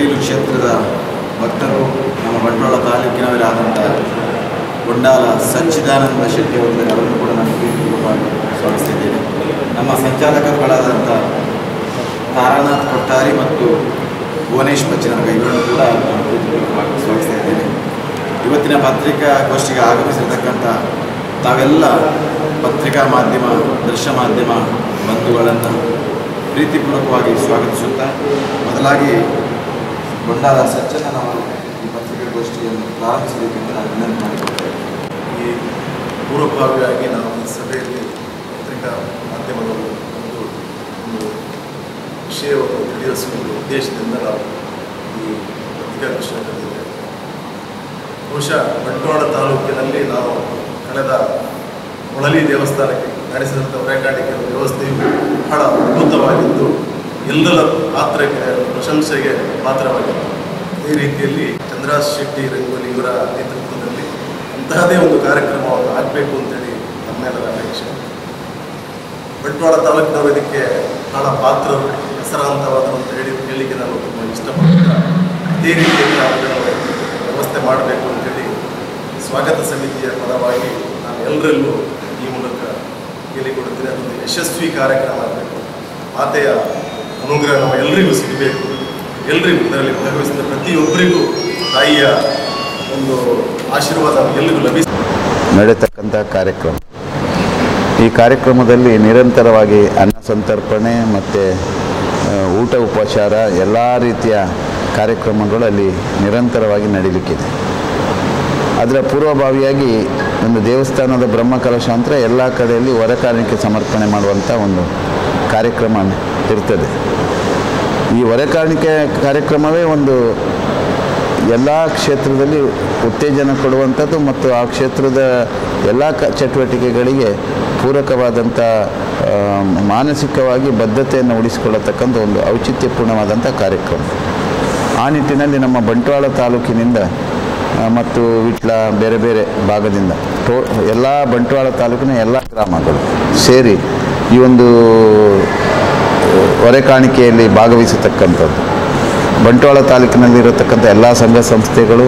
ಶ್ರೀಶೈಲ ಕ್ಷೇತ್ರದ ಭಕ್ತರು ನಮ್ಮ ಬಂಟ್ವಾಳ ತಾಲೂಕಿನವರೇ ಆದಂಥ ಗೊಂಡಾಲ ಸಚ್ಚಿದಾನಂದ ಶೆಟ್ಟಿ ಅವರಿಗೆ ಅವರನ್ನು ಕೂಡ ನಾನು ಪ್ರೀತಿಪೂರ್ವಕವಾಗಿ ಸ್ವಾಗತಿಸಿದ್ದೇನೆ ನಮ್ಮ ಸಂಚಾಲಕರುಗಳಾದಂಥ ತಾರಾನಾಥ್ ಕೊಟ್ಟಾರಿ ಮತ್ತು ಭುವನೇಶ್ ಬಚ್ಚನವರ ಇವರನ್ನು ಕೂಡ ನಾನು ಪ್ರೀತಿಪೂರ್ವಕವಾಗಿ ಸ್ವಾಗತಿಸ್ತಾ ಇದ್ದೇನೆ ಇವತ್ತಿನ ಪತ್ರಿಕಾಗೋಷ್ಠಿಗೆ ಆಗಮಿಸಿರ್ತಕ್ಕಂಥ ತಾವೆಲ್ಲ ಪತ್ರಿಕಾ ಮಾಧ್ಯಮ ದೃಶ್ಯ ಮಾಧ್ಯಮ ಬಂಧುಗಳನ್ನು ಪ್ರೀತಿಪೂರ್ವಕವಾಗಿ ಸ್ವಾಗತಿಸುತ್ತಾ ಮೊದಲಾಗಿ ಗೊಂಡಾಲ ಸಜ್ಜನನವರು ಈ ಪತ್ರಿಕಾಗೋಷ್ಠಿಯನ್ನು ಪ್ರಾರಂಭಿಸಬೇಕೆಂದು ನಾನು ವಿನಂತಿ ಮಾಡಿಕೊಳ್ತೇನೆ ಈ ಪೂರ್ವಭಾವಿಯಾಗಿ ನಾವು ಈ ಸಭೆಯಲ್ಲಿ ಪತ್ರಿಕಾ ಮಾಧ್ಯಮಗಳು ಒಂದು ಒಂದು ವಿಷಯವನ್ನು ತಿಳಿಸುವ ಉದ್ದೇಶದಿಂದ ನಾವು ಈ ಪತ್ರಿಕಾಗೋಷ್ಠಿಯನ್ನು ಕರೆದಿದ್ದೇವೆ ಬಹುಶಃ ಬಂಟ್ವಾಳ ತಾಲೂಕಿನಲ್ಲಿ ನಾವು ಕಳೆದ ಮೊಳಲಿ ದೇವಸ್ಥಾನಕ್ಕೆ ನಡೆಸಿದಂಥ ಹೊರೆಕಾಣಿಕೆ ವ್ಯವಸ್ಥೆಯು ಬಹಳ ಅದ್ಭುತವಾಗಿದ್ದು ಎಲ್ಲರ ಪಾತ್ರಕ್ಕೆ ಪ್ರಶಂಸೆಗೆ ಪಾತ್ರವಾಗಿತ್ತು ಅದೇ ರೀತಿಯಲ್ಲಿ ಚಂದ್ರಾಸ್ ಶೆಟ್ಟಿ ರಂಗೋಲಿ ಇವರ ನೇತೃತ್ವದಲ್ಲಿ ಅಂತಹದೇ ಒಂದು ಕಾರ್ಯಕ್ರಮವನ್ನು ಆಗಬೇಕು ಅಂತೇಳಿ ನಮ್ಮೆಲ್ಲರ ಅಪೇಕ್ಷೆ ಬಂಟ್ವಾಳ ತಾಲೂಕಿನವರು ಇದಕ್ಕೆ ಬಹಳ ಪಾತ್ರರು ಹೆಸರಾಂತವಾದರು ಅಂತ ಹೇಳಿ ಹೇಳಲಿಕ್ಕೆ ನಾನು ತುಂಬ ಇಷ್ಟಪಡ್ತೀನಿ ಅದೇ ರೀತಿಯಲ್ಲಿ ನಾವು ಇದನ್ನು ವ್ಯವಸ್ಥೆ ಮಾಡಬೇಕು ಅಂತೇಳಿ ಸ್ವಾಗತ ಸಮಿತಿಯ ಪರವಾಗಿ ನಾನು ಎಲ್ಲರಲ್ಲೂ ಈ ಮೂಲಕ ಕೇಳಿಕೊಡುತ್ತೇನೆ ಅದೊಂದು ಯಶಸ್ವಿ ಕಾರ್ಯಕ್ರಮ ಆಗಬೇಕು ಮಾತೆಯ ಅನುಗ್ರಹ ನಮ್ಮ ಎಲ್ಲರಿಗೂ ಸಿಗಬೇಕು ಎಲ್ಲರಿಗೂ ಇದರಲ್ಲಿ ಭಾಗವಹಿಸಿದ ಪ್ರತಿಯೊಬ್ಬರಿಗೂ ತಾಯಿಯ ಒಂದು ಆಶೀರ್ವಾದ ಎಲ್ಲರಿಗೂ ಲಭಿಸ ನಡೆತಕ್ಕಂಥ ಕಾರ್ಯಕ್ರಮ ಈ ಕಾರ್ಯಕ್ರಮದಲ್ಲಿ ನಿರಂತರವಾಗಿ ಅನ್ನ ಸಂತರ್ಪಣೆ ಮತ್ತು ಊಟ ಉಪಚಾರ ಎಲ್ಲ ರೀತಿಯ ಕಾರ್ಯಕ್ರಮಗಳು ಅಲ್ಲಿ ನಿರಂತರವಾಗಿ ನಡೀಲಿಕ್ಕಿದೆ ಅದರ ಪೂರ್ವಭಾವಿಯಾಗಿ ಒಂದು ದೇವಸ್ಥಾನದ ಬ್ರಹ್ಮಕಲಶ ಅಂತ ಎಲ್ಲ ಕಡೆಯಲ್ಲಿ ಹೊರಕಾರಣಕ್ಕೆ ಸಮರ್ಪಣೆ ಮಾಡುವಂಥ ಒಂದು ಕಾರ್ಯಕ್ರಮ ಇರ್ತದೆ ಈ ಹೊರೆಕಾಣಿಕೆ ಕಾರ್ಯಕ್ರಮವೇ ಒಂದು ಎಲ್ಲ ಕ್ಷೇತ್ರದಲ್ಲಿ ಉತ್ತೇಜನ ಕೊಡುವಂಥದ್ದು ಮತ್ತು ಆ ಕ್ಷೇತ್ರದ ಎಲ್ಲ ಕ ಚಟುವಟಿಕೆಗಳಿಗೆ ಪೂರಕವಾದಂಥ ಆ, ಮಾನಸಿಕವಾಗಿ ಬದ್ಧತೆಯನ್ನು ಉಳಿಸಿಕೊಳ್ಳತಕ್ಕಂಥ ಒಂದು ಔಚಿತ್ಯಪೂರ್ಣವಾದಂಥ ಕಾರ್ಯಕ್ರಮ ಆ ನಿಟ್ಟಿನಲ್ಲಿ ನಮ್ಮ ಬಂಟ್ವಾಳ ತಾಲೂಕಿನಿಂದ ಆ, ಮತ್ತು ವಿಟ್ಲ ಬೇರೆ ಬೇರೆ ಭಾಗದಿಂದ ಟೋ ಎಲ್ಲ ಬಂಟ್ವಾಳ ತಾಲೂಕಿನ ಎಲ್ಲ ಗ್ರಾಮಗಳು ಸೇರಿ ಈ ಒಂದು ಹೊರೆಕಾಣಿಕೆಯಲ್ಲಿ ಭಾಗವಹಿಸತಕ್ಕಂಥದ್ದು ಬಂಟ್ವಾಳ ತಾಲೂಕಿನಲ್ಲಿರತಕ್ಕಂಥ ಎಲ್ಲ ಸಂಘ ಸಂಸ್ಥೆಗಳು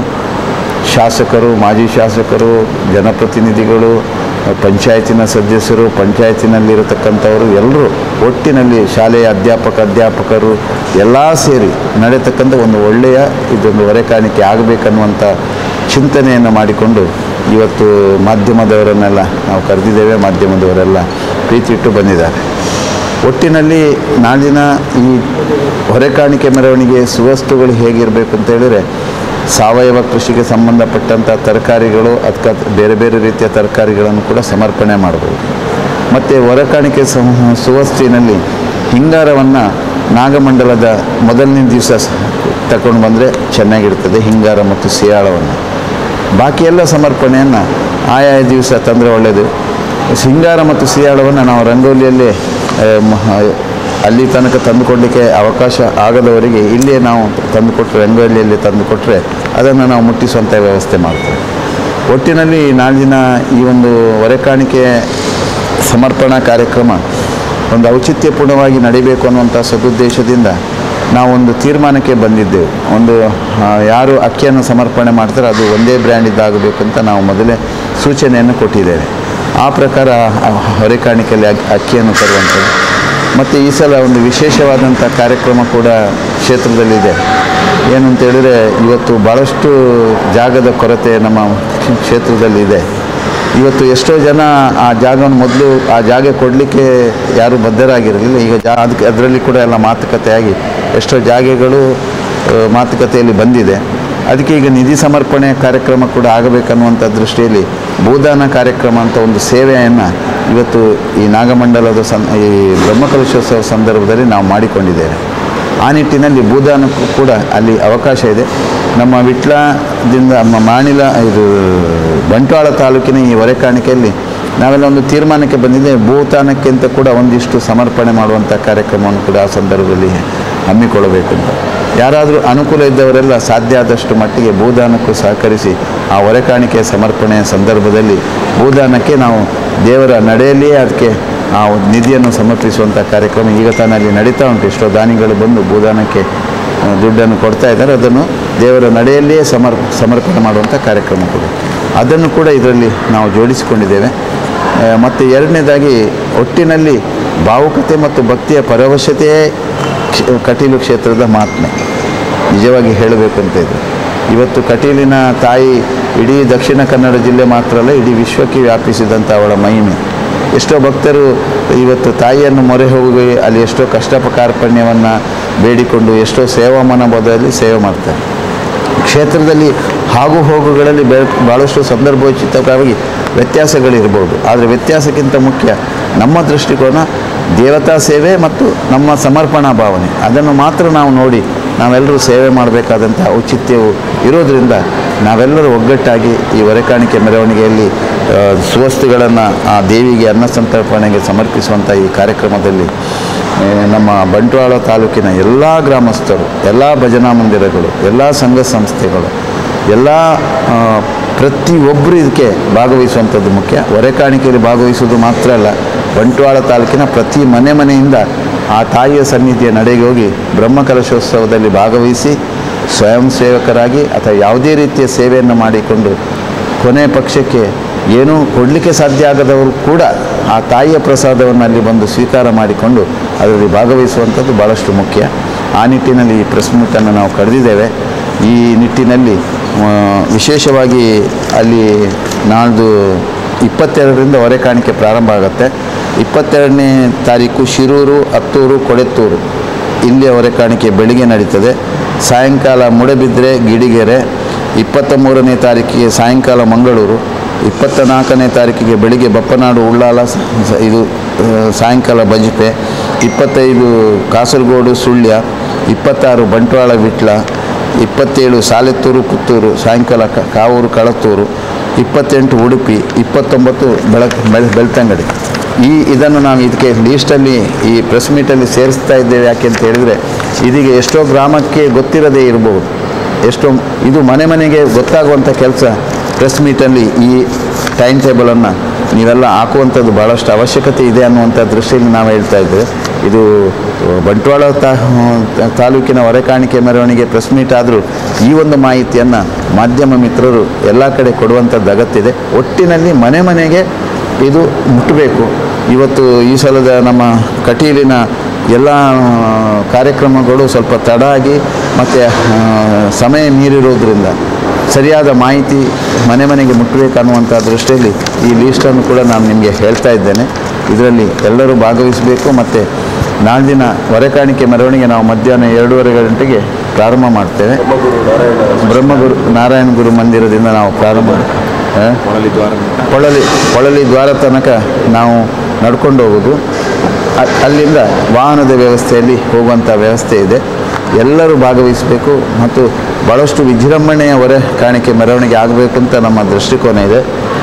ಶಾಸಕರು ಮಾಜಿ ಶಾಸಕರು ಜನಪ್ರತಿನಿಧಿಗಳು ಪಂಚಾಯತಿನ ಸದಸ್ಯರು ಪಂಚಾಯತಿನಲ್ಲಿರತಕ್ಕಂಥವರು ಎಲ್ಲರೂ ಒಟ್ಟಿನಲ್ಲಿ ಶಾಲೆಯ ಅಧ್ಯಾಪಕ ಅಧ್ಯಾಪಕರು ಎಲ್ಲ ಸೇರಿ ನಡೆತಕ್ಕಂಥ ಒಂದು ಒಳ್ಳೆಯ ಇದೊಂದು ಹೊರೆಕಾಣಿಕೆ ಆಗಬೇಕನ್ನುವಂಥ ಚಿಂತನೆಯನ್ನು ಮಾಡಿಕೊಂಡು ಇವತ್ತು ಮಾಧ್ಯಮದವರನ್ನೆಲ್ಲ ನಾವು ಕರೆದಿದ್ದೇವೆ ಮಾಧ್ಯಮದವರೆಲ್ಲ ಪ್ರೀತಿ ಇಟ್ಟು ಬಂದಿದ್ದಾರೆ ಒಟ್ಟಿನಲ್ಲಿ ನಾಳಿನ ಈ ಹೊರೆಕಾಣಿಕೆ ಮೆರವಣಿಗೆ ಸುವಸ್ತುಗಳು ಹೇಗಿರಬೇಕು ಅಂತ ಹೇಳಿದರೆ ಸಾವಯವ ಕೃಷಿಗೆ ಸಂಬಂಧಪಟ್ಟಂಥ ತರಕಾರಿಗಳು ಅದಕ್ಕೆ ಬೇರೆ ಬೇರೆ ರೀತಿಯ ತರಕಾರಿಗಳನ್ನು ಕೂಡ ಸಮರ್ಪಣೆ ಮಾಡ್ಬೋದು ಮತ್ತು ಹೊರೆಕಾಣಿಕೆ ಸಂ ಸುವಸ್ತುವಿನಲ್ಲಿ ಹಿಂಗಾರವನ್ನು ನಾಗಮಂಡಲದ ಮೊದಲನೇ ದಿವಸ ತಗೊಂಡು ಬಂದರೆ ಚೆನ್ನಾಗಿರ್ತದೆ ಹಿಂಗಾರ ಮತ್ತು ಸಿಯಾಳವನ್ನು ಬಾಕಿ ಎಲ್ಲ ಸಮರ್ಪಣೆಯನ್ನು ಆಯಾ ದಿವಸ ತಂದರೆ ಒಳ್ಳೆಯದು ಸಿಂಗಾರ ಮತ್ತು ಸಿಯಾಳವನ್ನು ನಾವು ರಂಗೋಲಿಯಲ್ಲೇ ಆ, ಮ- ಅಲ್ಲಿ ತನಕ ತಂದುಕೊಡಲಿಕ್ಕೆ ಅವಕಾಶ ಆಗದವರಿಗೆ ಇಲ್ಲಿಯೇ ನಾವು ತಂದುಕೊಟ್ರೆ ರಂಗೋಲಿಯಲ್ಲಿ ತಂದುಕೊಟ್ರೆ ಅದನ್ನು ನಾವು ಮುಟ್ಟಿಸುವಂಥ ವ್ಯವಸ್ಥೆ ಮಾಡ್ತೇವೆ ಒಟ್ಟಿನಲ್ಲಿ ನಾಳಿನ ಈ ಒಂದು ಹೊರೆಕಾಣಿಕೆ ಸಮರ್ಪಣಾ ಕಾರ್ಯಕ್ರಮ ಒಂದು ಔಚಿತ್ಯಪೂರ್ಣವಾಗಿ ನಡಿಬೇಕು ಅನ್ನುವಂಥ ಸದುದ್ದೇಶದಿಂದ ನಾವೊಂದು ತೀರ್ಮಾನಕ್ಕೆ ಬಂದಿದ್ದೆವು ಒಂದು ಆ, ಯಾರು ಅಕ್ಕಿಯನ್ನು ಸಮರ್ಪಣೆ ಮಾಡ್ತಾರೆ ಅದು ಒಂದೇ ಬ್ರ್ಯಾಂಡ್ ಇದ್ದಾಗಬೇಕು ಅಂತ ನಾವು ಮೊದಲೇ ಸೂಚನೆಯನ್ನು ಕೊಟ್ಟಿದ್ದೇವೆ ಆ ಪ್ರಕಾರ ಆ ಹೊರೆಕಾಣಿಕೆಯಲ್ಲಿ ಅಕ್ಕಿ- ಅಕ್ಕಿಯನ್ನು ತರುವಂಥದ್ದು ಮತ್ತು ಈ ಸಲ ಒಂದು ವಿಶೇಷವಾದಂಥ ಕಾರ್ಯಕ್ರಮ ಕೂಡ ಕ್ಷೇತ್ರದಲ್ಲಿದೆ ಏನು ಅಂತ ಹೇಳಿದರೆ ಇವತ್ತು ಭಾಳಷ್ಟು ಜಾಗದ ಕೊರತೆ ನಮ್ಮ ಕ್ಷೇತ್ರದಲ್ಲಿ ಇದೆ ಇವತ್ತು ಎಷ್ಟೋ ಜನ ಆ ಜಾಗವನ್ನು ಮೊದಲು ಆ ಜಾಗ ಕೊಡಲಿಕ್ಕೆ ಯಾರೂ ಬದ್ಧರಾಗಿರಲಿಲ್ಲ ಈಗ ಜಾ ಅದಕ್ಕೆ ಅದರಲ್ಲಿ ಕೂಡ ಎಲ್ಲ ಮಾತುಕತೆಯಾಗಿ ಎಷ್ಟೋ ಜಾಗೆಗಳು ಆ, ಮಾತುಕತೆಯಲ್ಲಿ ಬಂದಿದೆ ಅದಕ್ಕೆ ಈಗ ನಿಧಿ ಸಮರ್ಪಣೆ ಕಾರ್ಯಕ್ರಮ ಕೂಡ ಆಗಬೇಕನ್ನುವಂಥ ದೃಷ್ಟಿಯಲ್ಲಿ ಭೂದಾನ ಕಾರ್ಯಕ್ರಮ ಅಂತ ಒಂದು ಸೇವೆಯನ್ನು ಇವತ್ತು ಈ ನಾಗಮಂಡಲದ ಸಂ ಈ ಬ್ರಹ್ಮಕಲಶೋತ್ಸವ ಸಂದರ್ಭದಲ್ಲಿ ನಾವು ಮಾಡಿಕೊಂಡಿದ್ದೇವೆ ಆ ನಿಟ್ಟಿನಲ್ಲಿ ಭೂದಾನಕ್ಕೂ ಕೂಡ ಅಲ್ಲಿ ಅವಕಾಶ ಇದೆ ನಮ್ಮ ವಿಟ್ಲದಿಂದ ನಮ್ಮ ಮಾಣಿಲ ಇದು ಬಂಟ್ವಾಳ ತಾಲೂಕಿನ ಈ ಹೊರೆಕಾಣಿಕೆಯಲ್ಲಿ ನಾವೆಲ್ಲ ಒಂದು ತೀರ್ಮಾನಕ್ಕೆ ಬಂದಿದೆ ಭೂತಾನಕ್ಕೆ ಅಂತ ಕೂಡ ಒಂದಿಷ್ಟು ಸಮರ್ಪಣೆ ಮಾಡುವಂಥ ಕಾರ್ಯಕ್ರಮವನ್ನು ಕೂಡ ಆ ಸಂದರ್ಭದಲ್ಲಿ ಹಮ್ಮಿಕೊಳ್ಳಬೇಕು ಅಂತ ಯಾರಾದರೂ ಅನುಕೂಲ ಇದ್ದವರೆಲ್ಲ ಸಾಧ್ಯ ಆದಷ್ಟು ಮಟ್ಟಿಗೆ ಭೂದಾನಕ್ಕೂ ಸಹಕರಿಸಿ ಆ ಹೊರೆಕಾಣಿಕೆಯ ಸಮರ್ಪಣೆಯ ಸಂದರ್ಭದಲ್ಲಿ ಭೂದಾನಕ್ಕೆ ನಾವು ದೇವರ ನಡೆಯಲ್ಲಿಯೇ ಅದಕ್ಕೆ ಆ ಒಂದು ನಿಧಿಯನ್ನು ಸಮರ್ಪಿಸುವಂಥ ಕಾರ್ಯಕ್ರಮ ಈಗ ತಾನೇ ಅಲ್ಲಿ ನಡೀತಾ ಉಂಟು ಎಷ್ಟೋ ದಾನಿಗಳು ಬಂದು ಭೂದಾನಕ್ಕೆ ಆ, ದುಡ್ಡನ್ನು ಕೊಡ್ತಾ ಇದ್ದಾರೆ ಅದನ್ನು ದೇವರ ನಡೆಯಲ್ಲಿಯೇ ಸಮರ್ ಸಮರ್ಪಣೆ ಮಾಡುವಂಥ ಕಾರ್ಯಕ್ರಮ ಕೂಡ ಅದನ್ನು ಕೂಡ ಇದರಲ್ಲಿ ನಾವು ಜೋಡಿಸಿಕೊಂಡಿದ್ದೇವೆ ಆ, ಮತ್ತು ಎರಡನೇದಾಗಿ ಒಟ್ಟಿನಲ್ಲಿ ಭಾವುಕತೆ ಮತ್ತು ಭಕ್ತಿಯ ಪರವಶತೆಯೇ ಕ್ಷ- ಕಟೀಲು ಕ್ಷೇತ್ರದ ಮಹಾತ್ಮೆ ನಿಜವಾಗಿ ಹೇಳಬೇಕು ಅಂತ ಇದೆ ಇವತ್ತು ಕಟೀಲಿನ ತಾಯಿ ಇಡೀ ದಕ್ಷಿಣ ಕನ್ನಡ ಜಿಲ್ಲೆ ಮಾತ್ರ ಅಲ್ಲ ಇಡೀ ವಿಶ್ವಕ್ಕೆ ವ್ಯಾಪಿಸಿದಂಥ ಅವಳ ಮಹಿಮೆ ಎಷ್ಟೋ ಭಕ್ತರು ಇವತ್ತು ತಾಯಿಯನ್ನು ಮೊರೆ ಹೋಗಿ ಅಲ್ಲಿ ಎಷ್ಟೋ ಕಷ್ಟಪ ಕಾರ್ಪಣ್ಯವನ್ನು ಬೇಡಿಕೊಂಡು ಎಷ್ಟೋ ಸೇವಾ ಮನೋಭಾವದಲ್ಲಿ ಸೇವೆ ಮಾಡ್ತಾರೆ ಕ್ಷೇತ್ರದಲ್ಲಿ ಆಗು ಹೋಗುಗಳಲ್ಲಿ ಬೆ ಭಾಳಷ್ಟು ಸಂದರ್ಭೋಚಿತವಾಗಿ ವ್ಯತ್ಯಾಸಗಳಿರ್ಬೋದು ಆದರೆ ವ್ಯತ್ಯಾಸಕ್ಕಿಂತ ಮುಖ್ಯ ನಮ್ಮ ದೃಷ್ಟಿಕೋನ ದೇವತಾ ಸೇವೆ ಮತ್ತು ನಮ್ಮ ಸಮರ್ಪಣಾ ಭಾವನೆ ಅದನ್ನು ಮಾತ್ರ ನಾವು ನೋಡಿ ನಾವೆಲ್ಲರೂ ಸೇವೆ ಮಾಡಬೇಕಾದಂಥ ಔಚಿತ್ಯವು ಇರೋದರಿಂದ ನಾವೆಲ್ಲರೂ ಒಗ್ಗಟ್ಟಾಗಿ ಈ ಹೊರೆಕಾಣಿಕೆ ಮೆರವಣಿಗೆಯಲ್ಲಿ ಆ, ಸುವಸ್ತುಗಳನ್ನು ಆ ದೇವಿಗೆ ಅನ್ನ ಸಂತರ್ಪಣೆಗೆ ಸಮರ್ಪಿಸುವಂಥ ಈ ಕಾರ್ಯಕ್ರಮದಲ್ಲಿ ಆ, ನಮ್ಮ ಬಂಟ್ವಾಳ ತಾಲೂಕಿನ ಎಲ್ಲ ಗ್ರಾಮಸ್ಥರು ಎಲ್ಲ ಭಜನಾ ಮಂದಿರಗಳು ಎಲ್ಲ ಸಂಘ ಸಂಸ್ಥೆಗಳು ಎಲ್ಲ ಆ, ಪ್ರತಿಯೊಬ್ಬರು ಇದಕ್ಕೆ ಭಾಗವಹಿಸುವಂಥದ್ದು ಮುಖ್ಯ ಹೊರೆಕಾಣಿಕೆಯಲ್ಲಿ ಭಾಗವಹಿಸುವುದು ಮಾತ್ರ ಅಲ್ಲ ಬಂಟ್ವಾಳ ತಾಲೂಕಿನ ಪ್ರತಿ ಮನೆ ಮನೆಯಿಂದ ಆ ತಾಯಿಯ ಸನ್ನಿಧಿಯ ನಡೆಗೆ ಹೋಗಿ ಬ್ರಹ್ಮಕಲಶೋತ್ಸವದಲ್ಲಿ ಭಾಗವಹಿಸಿ ಸ್ವಯಂ ಸೇವಕರಾಗಿ ಅಥವಾ ಯಾವುದೇ ರೀತಿಯ ಸೇವೆಯನ್ನು ಮಾಡಿಕೊಂಡು ಕೊನೆ ಪಕ್ಷಕ್ಕೆ ಏನೂ ಕೊಡಲಿಕ್ಕೆ ಸಾಧ್ಯ ಆಗದವರು ಕೂಡ ಆ ತಾಯಿಯ ಪ್ರಸಾದವನ್ನು ಅಲ್ಲಿ ಬಂದು ಸ್ವೀಕಾರ ಮಾಡಿಕೊಂಡು ಅದರಲ್ಲಿ ಭಾಗವಹಿಸುವಂಥದ್ದು ಭಾಳಷ್ಟು ಮುಖ್ಯ ಆ ನಿಟ್ಟಿನಲ್ಲಿ ಈ ಪ್ರೆಸ್ ಮೀಟನ್ನು ನಾವು ಕರೆದಿದ್ದೇವೆ ಈ ನಿಟ್ಟಿನಲ್ಲಿ ಆ, ವಿಶೇಷವಾಗಿ ಅಲ್ಲಿ ನಾಳ್ದು ಇಪ್ಪತ್ತೆರಡರಿಂದ ಹೊರೆಕಾಣಿಕೆ ಪ್ರಾರಂಭ ಆಗುತ್ತೆ ಇಪ್ಪತ್ತೆರಡನೇ ತಾರೀಕು ಶಿರೂರು ಹತ್ತೂರು ಕೊಳೆತ್ತೂರು ಇಲ್ಲಿಯ ಹೊರೆಕಾಣಿಕೆ ಬೆಳಿಗ್ಗೆ ನಡೀತದೆ ಸಾಯಂಕಾಲ ಮುಡೆಬಿದ್ರೆ ಗಿಡಿಗೆರೆ ಇಪ್ಪತ್ತ ಮೂರನೇ ತಾರೀಕಿಗೆ ಸಾಯಂಕಾಲ ಮಂಗಳೂರು ಇಪ್ಪತ್ತ ನಾಲ್ಕನೇ ತಾರೀಕಿಗೆ ಬೆಳಿಗ್ಗೆ ಬಪ್ಪನಾಡು ಉಳ್ಳಾಲ ಸ- ಸ- ಇದು ಆ, ಸಾಯಂಕಾಲ ಬಜಿಪೆ ಇಪ್ಪತ್ತೈದು ಕಾಸರಗೋಡು ಸುಳ್ಯ ಇಪ್ಪತ್ತಾರು ಬಂಟ್ವಾಳ ವಿಟ್ಲ ಇಪ್ಪತ್ತೇಳು ಸಾಲೆತ್ತೂರು ಪುತ್ತೂರು ಸಾಯಂಕಾಲ ಕ- ಕಾವೂರು ಕಳತ್ತೂರು ಇಪ್ಪತ್ತೆಂಟು ಉಡುಪಿ ಇಪ್ಪತ್ತೊಂಬತ್ತು ಬೆಳಕ್ ಬೆಳ್ ಬೆಳ್ತಂಗಡಿ ಈ ಇದನ್ನು ನಾವು ಇದಕ್ಕೆ ಲೀಸ್ಟಲ್ಲಿ ಈ ಪ್ರೆಸ್ ಮೀಟಲ್ಲಿ ಸೇರಿಸ್ತಾ ಇದ್ದೇವೆ ಯಾಕೆ ಅಂತ ಹೇಳಿದರೆ ಇದೀಗ ಎಷ್ಟೋ ಗ್ರಾಮಕ್ಕೆ ಗೊತ್ತಿರದೇ ಇರಬಹುದು ಎಷ್ಟೋ ಇದು ಮನೆ ಮನೆಗೆ ಗೊತ್ತಾಗುವಂಥ ಕೆಲಸ ಪ್ರೆಸ್ ಮೀಟಲ್ಲಿ ಈ ಟೈಮ್ ಟೇಬಲನ್ನು ನೀವೆಲ್ಲ ಹಾಕುವಂಥದ್ದು ಭಾಳಷ್ಟು ಅವಶ್ಯಕತೆ ಇದೆ ಅನ್ನುವಂಥ ದೃಷ್ಟಿಯಲ್ಲಿ ನಾವು ಹೇಳ್ತಾ ಇದ್ದೇವೆ ಇದು ಬಂಟ್ವಾಳ ತಾ ತಾಲೂಕಿನ ಹೊರೆಕಾಣಿಕೆ ಮೆರವಣಿಗೆ ಪ್ರೆಸ್ ಮೀಟ್ ಆದರೂ ಈ ಒಂದು ಮಾಹಿತಿಯನ್ನು ಮಾಧ್ಯಮ ಮಿತ್ರರು ಎಲ್ಲ ಕಡೆ ಕೊಡುವಂಥದ್ದು ಅಗತ್ಯ ಇದೆ ಒಟ್ಟಿನಲ್ಲಿ ಮನೆ ಮನೆಗೆ ಇದು ಮುಟ್ಟಬೇಕು ಇವತ್ತು ಈ ಸಲದ ನಮ್ಮ ಕಟೀಲಿನ ಎಲ್ಲ ಕಾರ್ಯಕ್ರಮಗಳು ಸ್ವಲ್ಪ ತಡ ಆಗಿ ಮತ್ತು ಸಮಯ ಮೀರಿರೋದ್ರಿಂದ ಸರಿಯಾದ ಮಾಹಿತಿ ಮನೆ ಮನೆಗೆ ಮುಟ್ಟಬೇಕು ಅನ್ನುವಂಥ ದೃಷ್ಟಿಯಲ್ಲಿ ಈ ಲೀಸ್ಟನ್ನು ಕೂಡ ನಾನು ನಿಮಗೆ ಹೇಳ್ತಾ ಇದ್ದೇನೆ ಇದರಲ್ಲಿ ಎಲ್ಲರೂ ಭಾಗವಹಿಸಬೇಕು ಮತ್ತು ನಾಳಿನ ಹೊರೆಕಾಣಿಕೆ ಮೆರವಣಿಗೆ ನಾವು ಮಧ್ಯಾಹ್ನ ಎರಡೂವರೆ ಗಂಟೆಗೆ ಪ್ರಾರಂಭ ಮಾಡ್ತೇವೆ ಬ್ರಹ್ಮಗುರು ನಾರಾಯಣ ಬ್ರಹ್ಮಗುರು ನಾರಾಯಣ ಗುರು ಮಂದಿರದಿಂದ ನಾವು ಪ್ರಾರಂಭ ಆ? ಪೊಳಲಿ ಪೊಳಲಿ ದ್ವಾರ ತನಕ ನಾವು ನಡ್ಕೊಂಡು ಹೋಗೋದು ಅ- ಅಲ್ಲಿಂದ ವಾಹನದ ವ್ಯವಸ್ಥೆಯಲ್ಲಿ ಹೋಗುವಂಥ ವ್ಯವಸ್ಥೆ ಇದೆ ಎಲ್ಲರೂ ಭಾಗವಹಿಸಬೇಕು ಮತ್ತು ಭಾಳಷ್ಟು ವಿಜೃಂಭಣೆಯ ಹೊರೆ ಕಾಣಿಕೆ ಮೆರವಣಿಗೆ ಆಗಬೇಕು ಅಂತ ನಮ್ಮ ದೃಷ್ಟಿಕೋನ ಇದೆ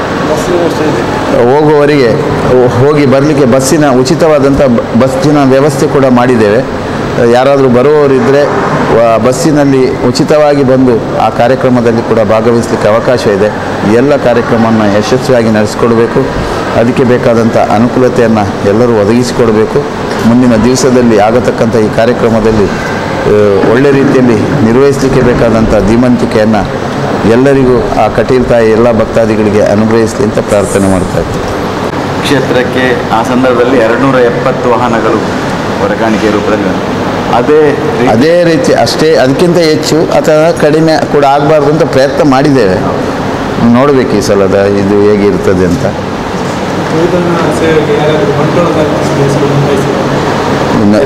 ಹೋಗುವವರಿಗೆ ಹೋ- ಹೋಗಿ ಬರಲಿಕ್ಕೆ ಬಸ್ಸಿನ ಉಚಿತವಾದಂಥ ಬ- ಬಸ್ಸಿನ ವ್ಯವಸ್ಥೆ ಕೂಡ ಮಾಡಿದ್ದೇವೆ ಯಾರಾದರೂ ಬರುವವರಿದ್ದರೆ ವ- ಬಸ್ಸಿನಲ್ಲಿ ಉಚಿತವಾಗಿ ಬಂದು ಆ ಕಾರ್ಯಕ್ರಮದಲ್ಲಿ ಕೂಡ ಭಾಗವಹಿಸಲಿಕ್ಕೆ ಅವಕಾಶ ಇದೆ ಈ ಎಲ್ಲ ಕಾರ್ಯಕ್ರಮವನ್ನು ಯಶಸ್ವಿಯಾಗಿ ನಡೆಸಿಕೊಡಬೇಕು ಅದಕ್ಕೆ ಬೇಕಾದಂಥ ಅನುಕೂಲತೆಯನ್ನು ಎಲ್ಲರೂ ಒದಗಿಸಿಕೊಡಬೇಕು ಮುಂದಿನ ದಿವಸದಲ್ಲಿ ಆಗತಕ್ಕಂಥ ಈ ಕಾರ್ಯಕ್ರಮದಲ್ಲಿ ಆ, ಒಳ್ಳೆ ರೀತಿಯಲ್ಲಿ ನಿರ್ವಹಿಸಲಿಕ್ಕೆ ಬೇಕಾದಂಥ ಧೀಮಂತಿಕೆಯನ್ನು ಎಲ್ಲರಿಗೂ ಆ ಕಟೀಲ್ ತಾಯಿ ಎಲ್ಲ ಭಕ್ತಾದಿಗಳಿಗೆ ಅನುಗ್ರಹಿಸಲಿ ಅಂತ ಪ್ರಾರ್ಥನೆ ಮಾಡ್ತಾ ಇದ್ದೀನಿ ಕ್ಷೇತ್ರಕ್ಕೆ ಆ ಸಂದರ್ಭದಲ್ಲಿ ಎರಡುನೂರ ಎಪ್ಪತ್ತು ವಾಹನಗಳು ಹೊರಕಾಣಿಕೆ ರೂಪದಲ್ಲಿ ಅದೇ ರೀತಿ ಅದೇ ರೀತಿ ಅಷ್ಟೇ ಅದಕ್ಕಿಂತ ಹೆಚ್ಚು ಅಥವಾ ಕಡಿಮೆ ಕೂಡ ಆಗಬಾರ್ದು ಅಂತ ಪ್ರಯತ್ನ ಮಾಡಿದ್ದೇವೆ ನೋಡಬೇಕು ಈ ಸಲದ ಇದು ಹೇಗಿರ್ತದೆ ಅಂತ ಭೂದಾನ ಸೇವೆಗೆ ಯಾರಾದರೂ ಬಂಟ್ವಾಳದ ಹೆಸರು ನೋಂದಾಯಿಸಿದ್ದಾರೆ ಇನ್ನು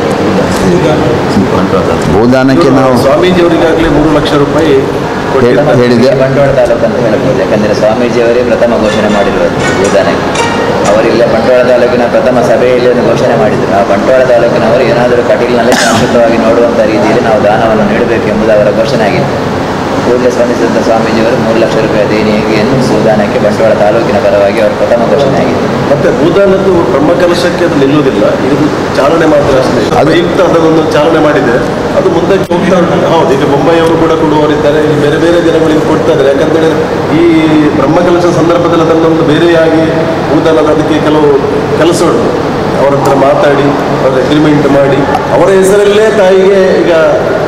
ಭೂದಾನ ಭೂದಾನಕ್ಕೆ ನಾವು ಸ್ವಾಮೀಜಿಯವರಿಗಾಗಲೇ ಮೂರು ಲಕ್ಷ ರೂಪಾಯಿ ಕೊಟ್ಟಿದ್ದಾರೆ. ಹೇಳಿದೆ ಬಂಟ್ವಾಳ ತಾಲೂಕು ಅಂತ ಹೇಳ್ಬೋದು ಯಾಕಂದರೆ ಸ್ವಾಮೀಜಿಯವರೇ ಪ್ರಥಮ ಘೋಷಣೆ ಮಾಡಿರುವುದು ಭೂದಾನಕ್ಕೆ ಅವರಿಲ್ಲೇ ಬಂಟ್ವಾಳ ತಾಲೂಕಿನ ಪ್ರಥಮ ಸಭೆಯಲ್ಲಿ ಒಂದು ಘೋಷಣೆ ಮಾಡಿದರು ಆ ಬಂಟ್ವಾಳ ತಾಲೂಕಿನವರು ಏನಾದರೂ ಕಟೀಲಿನಲ್ಲಿ ಶಾಶ್ವತವಾಗಿ ನೋಡುವಂಥ ರೀತಿಯಲ್ಲಿ ನಾವು ದಾನವನ್ನು ನೀಡಬೇಕು ಎಂಬುದು ಅವರ ಘೋಷಣೆ ಆಗಿತ್ತು ಕೂಡಲೇ ಸ್ಪಂದಿಸಿದಂಥ ಸ್ವಾಮೀಜಿಯವರು ಮೂರು ಲಕ್ಷ ರೂಪಾಯಿ ದೇಣಿಗೆಯನ್ನು ಭೂದಾನಕ್ಕೆ ಬಂಟ್ವಾಳ ತಾಲೂಕಿನ ಪರವಾಗಿ ಅವರ ಪ್ರಥಮ ಘೋಷಣೆ ಆಗಿತ್ತು ಮತ್ತೆ ಭೂದಾನದ್ದು ಬ್ರಹ್ಮಕಲಶಕ್ಕೆ ಅದು ನಿಲ್ಲುವುದಿಲ್ಲ ಇದು ಚಾಲನೆ ಮಾತ್ರ ಅಷ್ಟೇ ಅದು- ಪ್ರಯುಕ್ತ ಅದನ್ನು ಚಾಲನೆ ಮಾಡಿದೆ ಅದು ಮುಂದಕ್ಕೆ ಹೋಗ್ತಾ ಉಂಟು ಹೌದು ಈಗ ಬೊಂಬೈಯವರು ಕೂಡ ಕೊಡುವವರಿದ್ದಾರೆ ಈ ಬೇರೆ ಬೇರೆ ಜನಗಳಿಗೆ ಕೊಡ್ತಾ ಇದ್ದಾರೆ ಯಾಕಂತೇಳಿ ಈ ಬ್ರಹ್ಮಕಲಶ ಸಂದರ್ಭದಲ್ಲಿ ಅದನ್ನೊಂದು ಬೇರೆಯಾಗಿ ಭೂದಾನದ ಅದಕ್ಕೆ ಕೆಲವು ಕೆಲಸ ಉಂಟು ಅವರ ಹತ್ರ ಮಾತಾಡಿ ಅವರ ಅಗ್ರಿಮೆಂಟ್ ಮಾಡಿ ಅವರ ಹೆಸರಲ್ಲೇ ತಾಯಿಗೆ ಈಗ